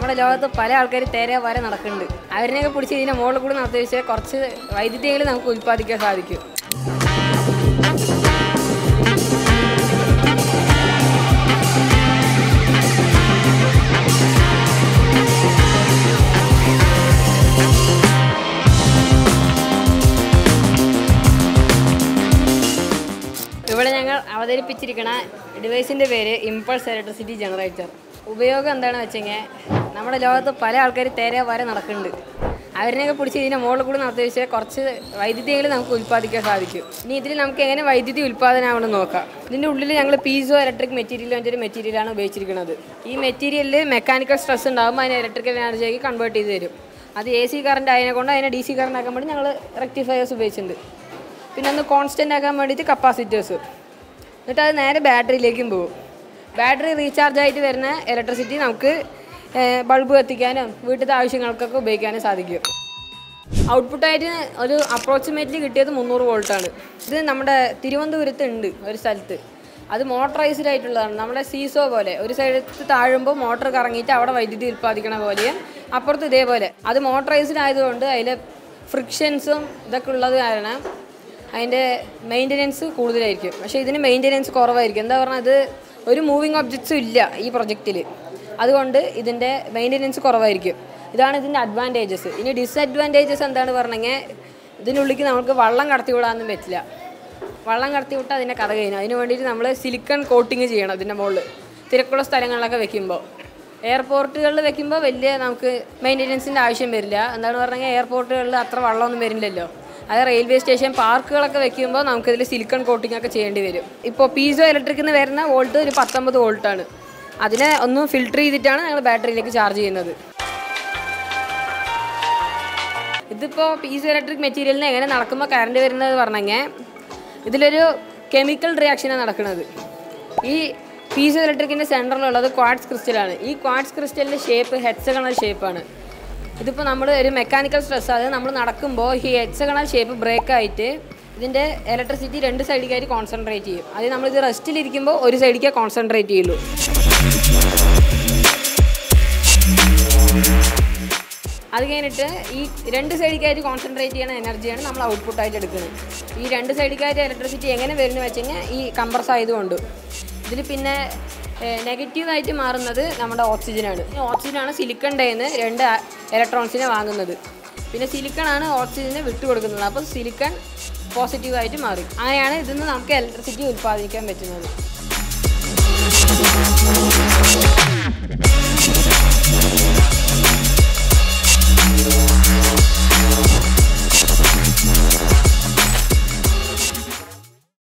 നമ്മുടെ ലോകത്ത് പല ആൾക്കാർ തേരെ വരെ നടക്കുന്നുണ്ട് അവരിനെയൊക്കെ പിടിച്ച് ഇതിനെ മുകളിൽ കൂടി നടത്തി വെച്ചാൽ കുറച്ച് വൈദ്യുതിയെങ്കിലും നമുക്ക് ഉൽപ്പാദിക്കാൻ സാധിക്കും ഇവിടെ ഞങ്ങൾ അവതരിപ്പിച്ചിരിക്കുന്ന ഡിവൈസിൻ്റെ പേര് ഇമ്പൾസ് ഇലക്ട്രിസിറ്റി ജനറേറ്റർ ഉപയോഗം എന്താണെന്ന് വെച്ചെങ്കിൽ നമ്മുടെ ലോകത്ത് പല ആൾക്കാർ തേരെ വരെ നടക്കുന്നുണ്ട് അവരിനെയൊക്കെ പിടിച്ച് ഇതിനെ മുകളിൽ കൂടി നടത്തി വെച്ചാൽ കുറച്ച് വൈദ്യുതിയെങ്കിലും നമുക്ക് ഉൽപ്പാദിക്കാൻ സാധിക്കും ഇനി ഇതിൽ നമുക്ക് എങ്ങനെ വൈദ്യുതി ഉൽപ്പാദനമാണെന്ന് നോക്കാം ഇതിൻ്റെ ഉള്ളിൽ ഞങ്ങൾ പീസോ ഇലക്ട്രിക് മെറ്റീരിയൽ ഒരു മെറ്റീരിയലാണ് ഉപയോഗിച്ചിരിക്കുന്നത് ഈ മെറ്റീരിയലിൽ മെക്കാനിക്കൽ സ്ട്രെസ് ഉണ്ടാകുമ്പോൾ അതിനെ ഇലക്ട്രിക്കൽ എനർജിയാക്കി കൺവേർട്ട് ചെയ്ത് തരും അത് എ സി കറണ്ട് അതിനെ കൊണ്ട് അതിനെ ഡി സി കറണ്ട് ആക്കാൻ വേണ്ടി ഞങ്ങൾ റെക്ടിഫയേഴ്സ് ഉപയോഗിച്ചിട്ടുണ്ട് പിന്നെ ഒന്ന് കോൺസ്റ്റൻ്റ് ആക്കാൻ വേണ്ടിയിട്ട് കപ്പാസിറ്റേഴ്സ് എന്നിട്ട് അത് നേരെ ബാറ്ററിയിലേക്കും പോകും ബാറ്ററി റീചാർജ് ആയിട്ട് വരുന്ന ഇലക്ട്രിസിറ്റി നമുക്ക് ബൾബ് കത്തിക്കാനും വീട്ടിലത്തെ ആവശ്യങ്ങൾക്കൊക്കെ ഉപയോഗിക്കാനും സാധിക്കും ഔട്ട്പുട്ടായിട്ട് ഒരു അപ്രോക്സിമേറ്റ്ലി കിട്ടിയത് മുന്നൂറ് വോൾട്ടാണ് ഇത് നമ്മുടെ തിരുവനന്തപുരത്ത് ഉണ്ട് ഒരു സ്ഥലത്ത് അത് മോട്ടറൈസ്ഡ് ആയിട്ടുള്ളതാണ് നമ്മുടെ സീസോ പോലെ ഒരു സൈഡത്ത് താഴുമ്പോൾ മോട്ടർ കറങ്ങിയിട്ട് അവിടെ വൈദ്യുതി ഉൽപ്പാദിക്കണ പോലെയും അപ്പുറത്ത് ഇതേപോലെ അത് മോട്ടറൈസ്ഡ് ആയതുകൊണ്ട് അതിലെ ഫ്രിക്ഷൻസും ഇതൊക്കെ ഉള്ളത് കാരണം അതിൻ്റെ മെയിൻ്റനൻസ് കൂടുതലായിരിക്കും പക്ഷേ ഇതിന് മെയിൻ്റനൻസ് കുറവായിരിക്കും എന്താ പറഞ്ഞാൽ ഇത് ഒരു മൂവിങ് ഒബ്ജക്ട്സും ഇല്ല ഈ പ്രൊജക്റ്റിൽ അതുകൊണ്ട് ഇതിൻ്റെ മെയിൻ്റനൻസ് കുറവായിരിക്കും ഇതാണ് ഇതിൻ്റെ അഡ്വാൻറ്റേജസ് ഇനി ഡിസഡ്വാൻറ്റേജസ് എന്താണ് പറഞ്ഞെങ്കിൽ ഇതിനുള്ളിലേക്ക് നമുക്ക് വള്ളം കടത്തി വിടാനൊന്നും പറ്റില്ല വള്ളം കടത്തി വിട്ടാൽ അതിൻ്റെ കഥ കഴിഞ്ഞു അതിന് വേണ്ടിയിട്ട് നമ്മൾ സിലിക്കൺ കോട്ടിങ് ചെയ്യണം ഇതിൻ്റെ മുകളിൽ തിരക്കുള്ള സ്ഥലങ്ങളിലൊക്കെ വെക്കുമ്പോൾ എയർപോർട്ടുകളിൽ വെക്കുമ്പോൾ വലിയ നമുക്ക് മെയിൻ്റനൻസിൻ്റെ ആവശ്യം വരില്ല എന്താണ് പറഞ്ഞാൽ എയർപോർട്ടുകളിൽ അത്ര വള്ളമൊന്നും വരില്ലല്ലോ അത് റെയിൽവേ സ്റ്റേഷൻ പാർക്കുകളൊക്കെ വെക്കുമ്പോൾ നമുക്കിതിൽ സിലിക്കൺ കോട്ടിംഗ് ഒക്കെ ചെയ്യേണ്ടി വരും ഇപ്പോൾ പീസോ ഇലക്ട്രിക്കിൽ നിന്ന് വരുന്ന വോൾട്ട് ഒരു പത്തൊമ്പത് വോൾട്ടാണ് അതിനെ ഒന്ന് ഫിൽട്ടർ ചെയ്തിട്ടാണ് ഞങ്ങൾ ബാറ്ററിയിലേക്ക് ചാർജ് ചെയ്യുന്നത് ഇതിപ്പോൾ പീസോ ഇലക്ട്രിക് മെറ്റീരിയലിന് എങ്ങനെ നടക്കുമ്പോൾ കറണ്ട് വരുന്നത് പറഞ്ഞെങ്കിൽ ഇതിലൊരു കെമിക്കൽ റിയാക്ഷനാണ് നടക്കുന്നത് ഈ പീസോ ഇലക്ട്രിക്കിൻ്റെ സെൻറ്ററിലുള്ളത് ക്വാഡ്സ് ക്രിസ്റ്റലാണ് ഈ ക്വാഡ്സ് ക്രിസ്റ്റലിൻ്റെ ഷേപ്പ് ഹെക്സഗണൽ ഷേപ്പാണ് ഇതിപ്പോൾ നമ്മൾ ഒരു മെക്കാനിക്കൽ സ്ട്രെസ് അത് നമ്മൾ നടക്കുമ്പോൾ ഈ ഹെക്സഗണൽ ഷേപ്പ് ബ്രേക്ക് ആയിട്ട് ഇതിൻ്റെ ഇലക്ട്രിസിറ്റി രണ്ട് സൈഡിലേക്കായിട്ട് കോൺസെൻട്രേറ്റ് ചെയ്യും അത് നമ്മളിത് റെസ്റ്റിലിരിക്കുമ്പോൾ ഒരു സൈഡിലേക്ക് കോൺസെൻട്രേറ്റ് ചെയ്യുള്ളൂ അത് കഴിഞ്ഞിട്ട് ഈ രണ്ട് സൈഡിലേക്കായിട്ട് കോൺസെൻട്രേറ്റ് ചെയ്യുന്ന എനർജിയാണ് നമ്മൾ ഔട്ട്പുട്ടായിട്ട് എടുക്കുന്നത് ഈ രണ്ട് സൈഡിലേക്കായിട്ട് ഇലക്ട്രിസിറ്റി എങ്ങനെ വരുന്നത് വെച്ച് കഴിഞ്ഞാൽ ഈ കംപ്രസ് ആയതുകൊണ്ട് ഇതിൽ പിന്നെ നെഗറ്റീവായിട്ട് മാറുന്നത് നമ്മുടെ ഓക്സിജനാണ് ഈ ഓക്സിജനാണ് സിലിക്കൺ ഡേന്ന് രണ്ട് ഇലക്ട്രോൺസിനെ വാങ്ങുന്നത് പിന്നെ സിലിക്കൺ ആണ് ഓക്സിജനെ വിട്ടുകൊടുക്കുന്നത് അപ്പോൾ സിലിക്കൺ പോസിറ്റീവായിട്ട് മാറി അങ്ങനെയാണ് ഇതിൽ നിന്ന് നമുക്ക് ഇലക്ട്രിസിറ്റി ഉൽപ്പാദിപ്പിക്കാൻ പറ്റുന്നത്